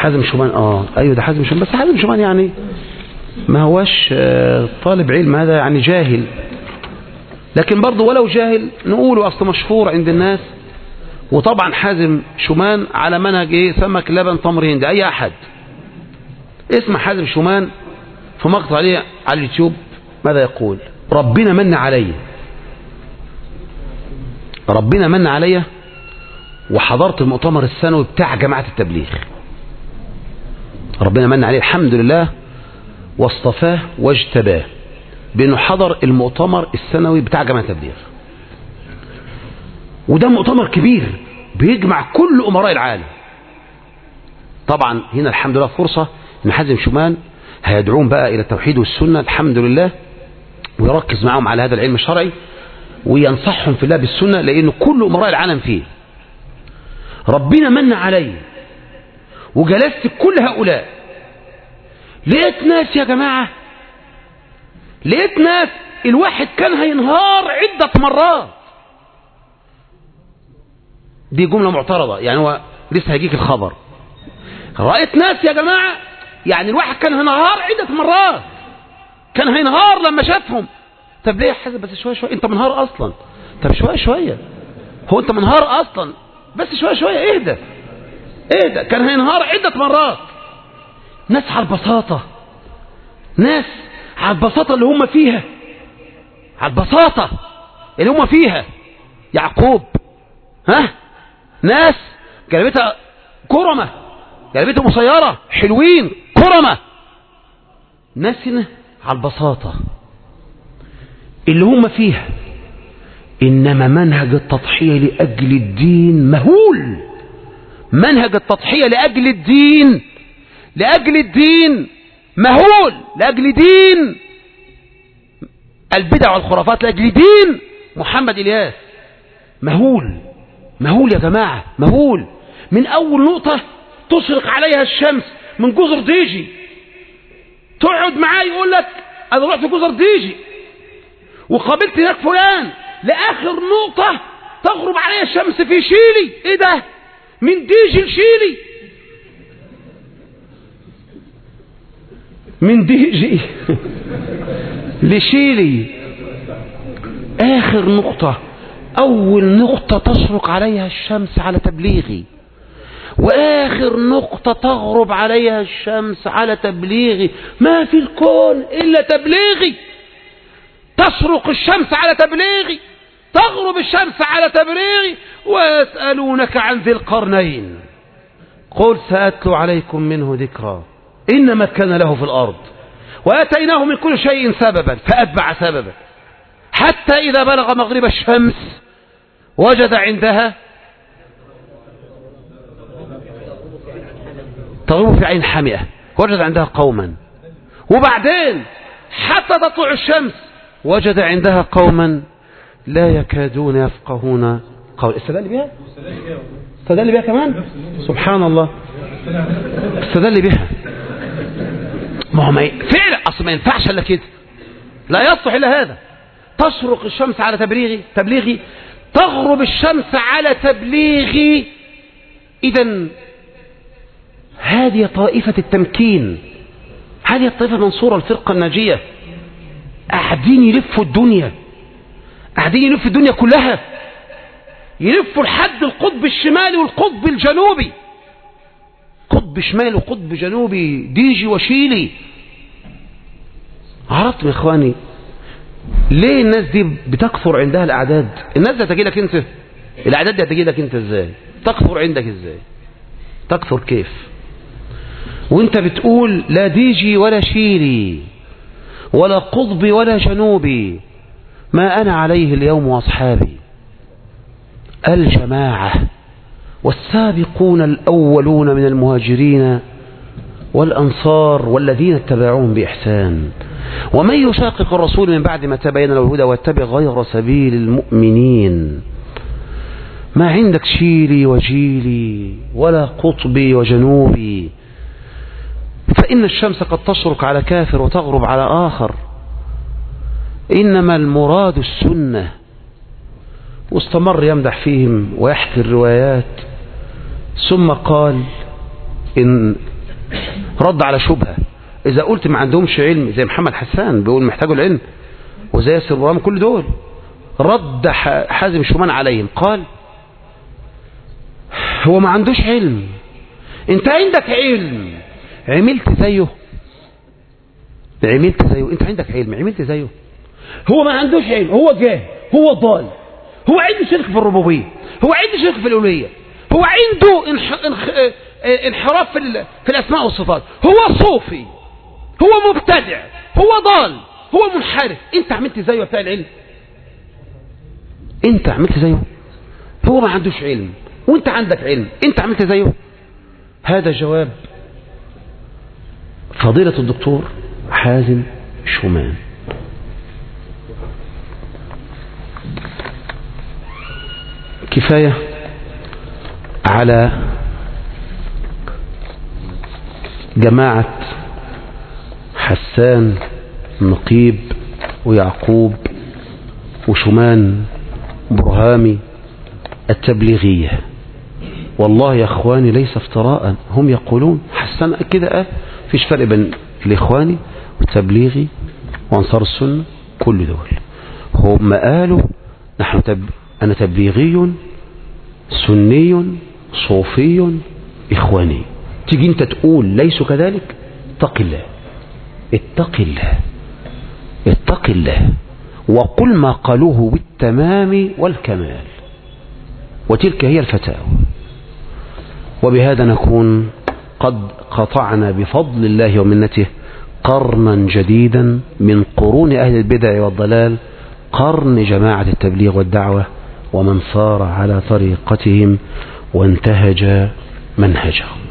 حازم شومان اه ايوه ده حازم شومان بس حازم شومان يعني ما هوش آه، طالب علم هذا يعني جاهل لكن برضه ولو جاهل نقوله اصل مشهور عند الناس وطبعا حازم شومان على منهج ايه سمك لبن تمر هندي اي احد اسم حازم شومان في مقطع عليه على اليوتيوب ماذا يقول ربنا من علي ربنا من علي وحضرت المؤتمر السنوي بتاع جماعة التبليغ ربنا من عليه الحمد لله واصطفاه واجتباه بانه حضر المؤتمر السنوي بتاع جماعة التبليغ وده مؤتمر كبير بيجمع كل امراء العالم طبعا هنا الحمد لله فرصة ان حازم شومان هيدعوهم بقى الى التوحيد والسنة الحمد لله ويركز معهم على هذا العلم الشرعي وينصحهم في الله بالسنة لان كل امراء العالم فيه ربنا من علي وجلست كل هؤلاء لقيت ناس يا جماعة لقيت ناس الواحد كان هينهار عدة مرات دي جملة معترضة يعني هو لسه هيجيك الخبر رأيت ناس يا جماعة يعني الواحد كان هينهار عدة مرات كان هينهار لما شافهم طب ليه يا حازم بس شوية شوية انت منهار اصلا طب شوية شوية هو انت منهار اصلا بس شوية شوية اهدى اهدى كان هينهار عدة مرات ناس على البساطة ناس على البساطة اللي هم فيها على البساطة اللي هم فيها يعقوب ها ناس جلبتها كرمة جلبتها مسيرة حلوين كرمة ناس هنا على البساطة اللي هم فيها إنما منهج التضحية لأجل الدين مهول منهج التضحية لأجل الدين لأجل الدين مهول لأجل دين البدع والخرافات لأجل دين محمد إلياس مهول مهول يا جماعة مهول من أول نقطة تشرق عليها الشمس من جزر ديجي تقعد معاه يقول لك أنا رحت جزر ديجي وقابلت هناك فلان لآخر نقطة تغرب عليها الشمس في شيلي إيه ده من ديجي لشيلي من ديجي لشيلي آخر نقطة أول نقطة تشرق عليها الشمس على تبليغي وآخر نقطة تغرب عليها الشمس على تبليغي ما في الكون إلا تبليغي تشرق الشمس على تبليغي تغرب الشمس على تبليغي ويسألونك عن ذي القرنين قل سأتلو عليكم منه ذكرا إنما كان له في الأرض وآتيناه من كل شيء سببا فأتبع سببا حتى إذا بلغ مغرب الشمس وجد عندها تغرب في عين حمئة وجد عندها قوما وبعدين حتى تطلع الشمس وجد عندها قوما لا يكادون يفقهون قول استدل بها استدل بها كمان سبحان الله استدل بها ما هو ما ي- فعلا اصل ما ينفعش الا كده لا يصلح الا هذا تشرق الشمس على تبليغي تبليغي تغرب الشمس على تبليغي اذا هذه طائفة التمكين هذه الطائفة المنصورة الفرقة الناجية قاعدين يلفوا الدنيا قاعدين يلفوا الدنيا كلها يلفوا لحد القطب الشمالي والقطب الجنوبي قطب شمالي وقطب جنوبي ديجي وشيلي عرفتم يا اخواني ليه الناس دي بتكثر عندها الاعداد الناس دي هتجي لك انت الاعداد دي هتجي لك انت ازاي تكثر عندك ازاي تكثر كيف وانت بتقول لا ديجي ولا شيلي ولا قطبي ولا جنوبي ما انا عليه اليوم واصحابي الجماعه والسابقون الأولون من المهاجرين والأنصار والذين اتبعوهم بإحسان ومن يشاقق الرسول من بعد ما تبين له الهدى واتبع غير سبيل المؤمنين ما عندك شيلي وجيلي ولا قطبي وجنوبي فإن الشمس قد تشرق على كافر وتغرب على آخر إنما المراد السنة واستمر يمدح فيهم ويحكي الروايات ثم قال إن رد على شبهة إذا قلت ما عندهمش علم زي محمد حسان بيقول محتاجوا العلم وزي ياسر برام كل دول رد حازم شومان عليهم قال هو ما عندوش علم انت عندك علم عملت زيه عملت زيه انت عندك علم عملت زيه هو ما عندوش علم هو جاهل هو ضال هو عنده شرك في الربوبيه هو عنده شرك في الالوهيه هو عنده انح... انح... انحراف في, ال... في الاسماء والصفات هو صوفي هو مبتدع هو ضال هو منحرف انت عملت زيه بتاع العلم انت عملت زيه هو ما عندوش علم وانت عندك علم انت عملت زيه هذا جواب فضيلة الدكتور حازم شومان كفاية على جماعة حسان نقيب ويعقوب وشمان برهامي التبليغية والله يا اخواني ليس افتراء هم يقولون حسان كده قال فيش فرق بين الاخواني والتبليغي وانصار السنة كل دول هم قالوا نحن تب... انا تبليغي سني صوفي اخواني تيجي انت تقول ليسوا كذلك اتق الله اتق الله اتق الله وقل ما قالوه بالتمام والكمال وتلك هي الفتاوى وبهذا نكون قد قطعنا بفضل الله ومنته قرنا جديدا من قرون أهل البدع والضلال قرن جماعة التبليغ والدعوة ومن صار على طريقتهم وانتهج منهجهم